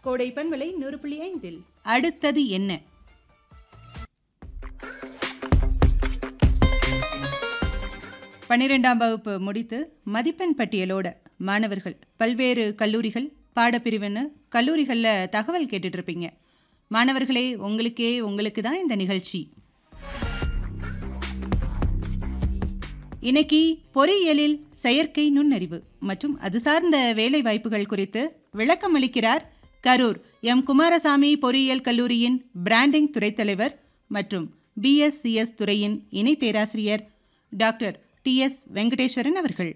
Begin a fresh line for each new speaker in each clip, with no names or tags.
கோடை பண்பலை நூறு புள்ளி ஐந்தில் அடுத்தது என்ன பன்னிரெண்டாம் வகுப்பு முடித்து மதிப்பெண் பட்டியலோட மாணவர்கள் பல்வேறு கல்லூரிகள் பாடப்பிரிவுன்னு கல்லூரிகளில் தகவல் கேட்டுட்டு இருப்பீங்க மாணவர்களே உங்களுக்கே உங்களுக்கு தான் இந்த நிகழ்ச்சி இன்னைக்கு பொறியியலில் செயற்கை நுண்ணறிவு மற்றும் அது சார்ந்த வேலை வாய்ப்புகள் குறித்து விளக்கம் அளிக்கிறார் கரூர் எம் குமாரசாமி பொறியியல் கல்லூரியின் பிராண்டிங் துறைத் தலைவர் மற்றும் பிஎஸ்சிஎஸ் துறையின் இணை பேராசிரியர் டாக்டர் டி எஸ் வெங்கடேஸ்வரன் அவர்கள்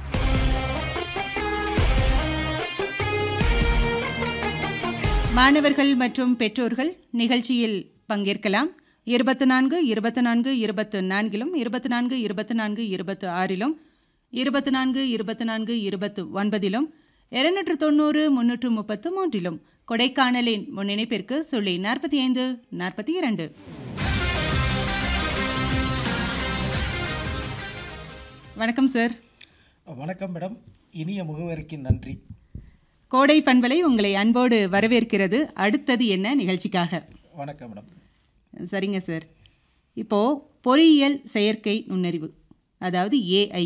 மாணவர்கள் மற்றும் பெற்றோர்கள் நிகழ்ச்சியில் பங்கேற்கலாம் இருபத்து நான்கு இருபத்து நான்கு இருபத்து நான்கிலும் இருபத்து நான்கு இருபத்து நான்கு இருபத்து ஆறிலும் இருபத்து நான்கு இருபத்து நான்கு இருபத்து ஒன்பதிலும் இருநூற்று தொண்ணூறு முன்னூற்று முப்பத்து மூன்றிலும் கொடைக்கானலின் முன்னிணைப்பிற்கு சொல்லி நாற்பத்தி ஐந்து நாற்பத்தி இரண்டு வணக்கம் சார்
வணக்கம் மேடம் இனிய முகவரிக்கு நன்றி
கோடை பண்பலை உங்களை அன்போடு வரவேற்கிறது அடுத்தது என்ன நிகழ்ச்சிக்காக
வணக்கம் மேடம்
சரிங்க சார் இப்போது பொறியியல் செயற்கை நுண்ணறிவு அதாவது ஏஐ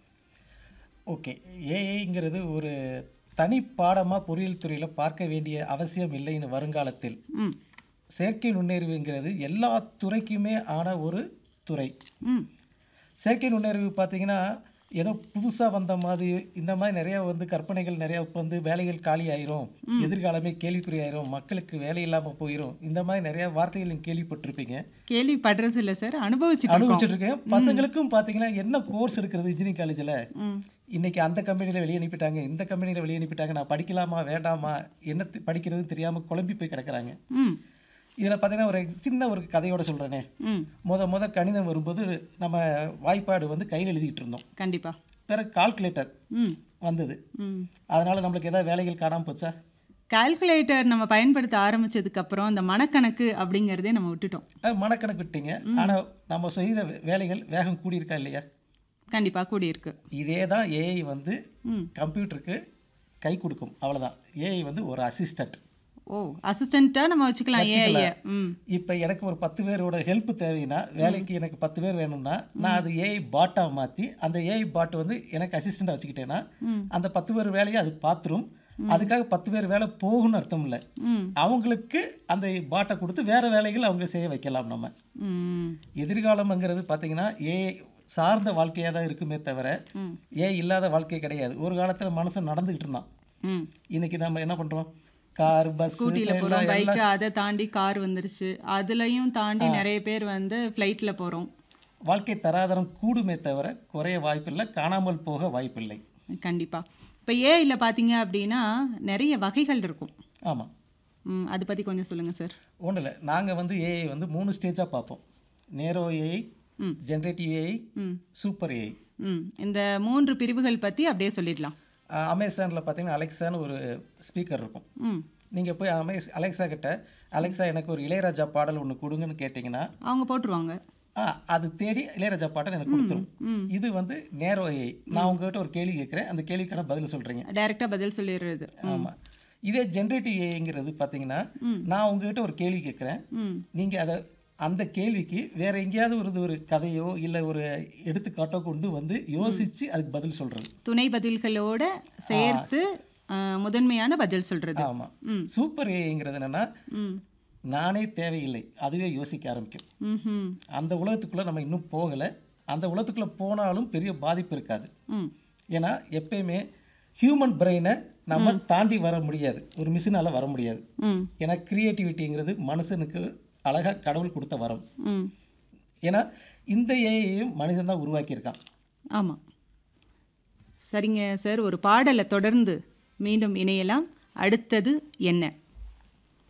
ஓகே ஏஐங்கிறது ஒரு தனி பாடமாக பொறியியல் துறையில் பார்க்க வேண்டிய அவசியம் இல்லைன்னு வருங்காலத்தில்
ம்
செயற்கை நுண்ணறிவுங்கிறது எல்லா துறைக்குமே ஆன ஒரு துறை
ம்
செயற்கை நுண்ணறிவு பார்த்தீங்கன்னா ஏதோ புதுசாக வந்த மாதிரி இந்த மாதிரி நிறையா வந்து கற்பனைகள் நிறையா வந்து வேலைகள் காலி ஆயிரும் எதிர்காலமே கேள்விக்குறி ஆயிரும் மக்களுக்கு வேலை இல்லாமல் போயிடும் இந்த மாதிரி நிறையா வார்த்தைகள் நீங்கள் கேள்விப்பட்டிருப்பீங்க
கேள்விப்படுறது இல்லை சார் அனுபவிச்சுட்டு இருக்கோம்.
அனுபவிச்சுட்டு இருக்கேன் பசங்களுக்கும் பார்த்தீங்கன்னா என்ன கோர்ஸ் எடுக்கிறது இன்ஜினியரிங் காலேஜில்
ம்
இன்னைக்கு அந்த கம்பெனியில் வெளியே அனுப்பிட்டாங்க இந்த கம்பெனியில் வெளியே அனுப்பிட்டாங்க நான் படிக்கலாமா வேண்டாமா என்ன தி- படிக்கிறதுன்னு தெரியாமல் குழம்பி போய் கிடக்குறாங்க
ம்
இதில் பார்த்தீங்கன்னா ஒரு சின்ன ஒரு கதையோட சொல்கிறேனே
ம்
முத முத கணிதம் வரும்போது நம்ம வாய்ப்பாடு வந்து கையில் எழுதிக்கிட்டு இருந்தோம்
கண்டிப்பா
பிறகு கால்குலேட்டர்
ம்
வந்தது
ம்
அதனால் நம்மளுக்கு ஏதாவது வேலைகள் காணாமல் போச்சா
கால்குலேட்டர் நம்ம பயன்படுத்த ஆரம்பிச்சதுக்கு அப்புறம் அந்த மனக்கணக்கு அப்படிங்கிறதே நம்ம விட்டுட்டோம்
அது மனக்கணக்கு விட்டீங்க ஆனால் நம்ம செய்கிற வேலைகள் வேகம் கூடியிருக்கா இல்லையா
கண்டிப்பா கூடியிருக்கு
இதே தான் ஏஐ வந்து
ம்
கம்ப்யூட்டருக்கு கை கொடுக்கும் அவ்வளவுதான் ஏஐ வந்து ஒரு அசிஸ்டன்ட்
ஓ அசிஸ்டண்ட்டாக நம்ம வச்சுக்கலாம் ஏஐ ம்
இப்போ எனக்கு ஒரு பத்து பேரோட ஹெல்ப் தேவைன்னா வேலைக்கு எனக்கு பத்து பேர் வேணும்னா நான் அது ஏஐ பாட்டாக மாற்றி அந்த ஏஐ பாட் வந்து எனக்கு அசிஸ்டண்ட்டாக வச்சுக்கிட்டேன்னா அந்த பத்து பேர் வேலையை அது பார்த்துரும் அதுக்காக பத்து பேர் வேலை போகும்னு அர்த்தம் இல்லை
ம்
அவங்களுக்கு அந்த பாட்டை கொடுத்து வேறு வேலைகள் அவங்க செய்ய வைக்கலாம் நம்ம
ம்
எதிர்காலம்ங்கிறது பார்த்தீங்கன்னா ஏஐ சார்ந்த வாழ்க்கையாக தான் இருக்குமே தவிர
ம்.
ஏஐ இல்லாத வாழ்க்கை கிடையாது ஒரு காலத்தில் மனுஷன் நடந்துக்கிட்டு இருந்தான்
ம்
இன்னைக்கு நம்ம என்ன பண்ணுறோம் கார் பஸ்
ஸ்கூட்டியில் போகிறோம் பைக்கு அதை தாண்டி கார் வந்துருச்சு அதுலயும் தாண்டி நிறைய பேர் வந்து ஃப்ளைட்டில் போகிறோம்
வாழ்க்கை தராதரம் கூடுமே தவிர குறைய வாய்ப்பில்லை காணாமல் போக வாய்ப்பில்லை
கண்டிப்பா இப்போ ஏஐயில் பார்த்தீங்க அப்படின்னா நிறைய வகைகள் இருக்கும்
ஆமாம்
ம் அதை பற்றி கொஞ்சம் சொல்லுங்கள் சார்
ஒன்றும் இல்லை நாங்கள் வந்து ஏஐ வந்து மூணு ஸ்டேஜாக பார்ப்போம் நேரோ ஏஐ
ம்.
ஜென்ரேட்டிவ் ஏஐ
ம்
சூப்பர் ஏஐ
ம் இந்த மூன்று பிரிவுகள் பற்றி அப்படியே சொல்லிடலாம்
அமேசானில் பார்த்தீங்கன்னா அலெக்சான்னு ஒரு ஸ்பீக்கர் இருக்கும்
ம்
நீங்கள் போய் அமேஸ் அலெக்சா கிட்ட அலெக்சா எனக்கு ஒரு இளையராஜா பாடல் ஒன்று கொடுங்கன்னு கேட்டிங்கன்னா
அவங்க போட்டுருவாங்க
ஆ அது தேடி இளையராஜா பாட்டை எனக்கு கொடுத்துரும்
ம்.
இது வந்து நேரோ ஏஐ நான் உங்ககிட்ட ஒரு கேள்வி கேட்குறேன் அந்த கேள்விக்கான பதில் சொல்கிறீங்க
டைரெக்டாக பதில் சொல்லிடுறது
ஆமாம் இதே ஜென்ரேட்டிவ் ஏஐங்கிறது பார்த்தீங்கன்னா நான் உங்ககிட்ட ஒரு கேள்வி கேட்குறேன்
ம்
நீங்கள் அதை அந்த கேள்விக்கு வேற எங்கேயாவது ஒரு ஒரு கதையோ இல்லை ஒரு எடுத்துக்காட்டோ கொண்டு வந்து யோசித்து அதுக்கு பதில் சொல்கிறது
துணை பதில்களோட சேர்த்து அஹ், முதன்மையான பதில் சொல்றது
ஆமாம் சூப்பர் ஏஐங்கிறது என்னென்னா
ம்
நானே தேவையில்லை அதுவே யோசிக்க ஆரம்பிக்கும்
ம்
அந்த உலகத்துக்குள்ளே நம்ம இன்னும் போகலை அந்த உலகத்துக்குள்ளே போனாலும் பெரிய பாதிப்பு இருக்காது
ம்
ஏன்னா எப்பயுமே ஹியூமன் பிரெயினை நம்ம தாண்டி வர முடியாது ஒரு மிஷினால் வர முடியாது
ம்
ஏன்னா கிரியேட்டிவிட்டிங்கிறது மனுஷனுக்கு அழகாக கடவுள் கொடுத்த வரம்
ம்
ஏன்னா இந்த ஏஐயும் மனிதன் தான் உருவாக்கியிருக்கான்
ஆமாம் சரிங்க சார் ஒரு பாடலை தொடர்ந்து மீண்டும் இணையலாம் அடுத்தது என்ன